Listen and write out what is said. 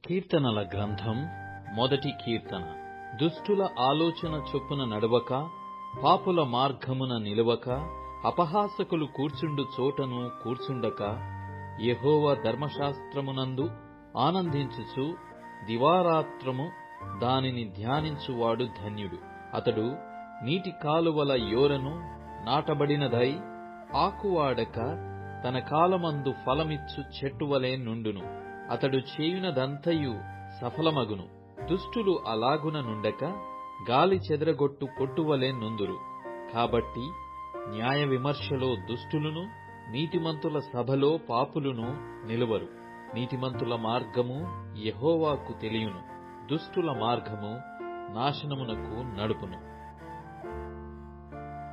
కీర్తనల గ్రంథం మొదటి కీర్తన దుష్టుల ఆలోచన చొప్పున నడవక పాపుల మార్గమున నిలువక అపహాసకులు కూర్చుండు చోటను కూర్చుండక యెహోవా ధర్మశాస్త్రమునందు ఆనందించుచు దివారాత్రము దానిని ధ్యానించువాడు ధన్యుడు అతడు నీటి కాలువల యోరను నాటబడినదై ఆకువాడక తన కాలమందు ఫలమిచ్చు చెట్టువలె నుండును అతడు చేయునదంతయు సఫలమగును దుష్టులు అలాగున నుండక గాలి చెదరగొట్టు పొట్టువలె నుందురు కాబట్టి న్యాయ విమర్శలో దుష్టులును నీతిమంతుల సభలో పాపులును నిలువరు నీతిమంతుల మార్గము యెహోవాకు తెలియును దుష్టుల మార్గము నాశనమునకు నడుపును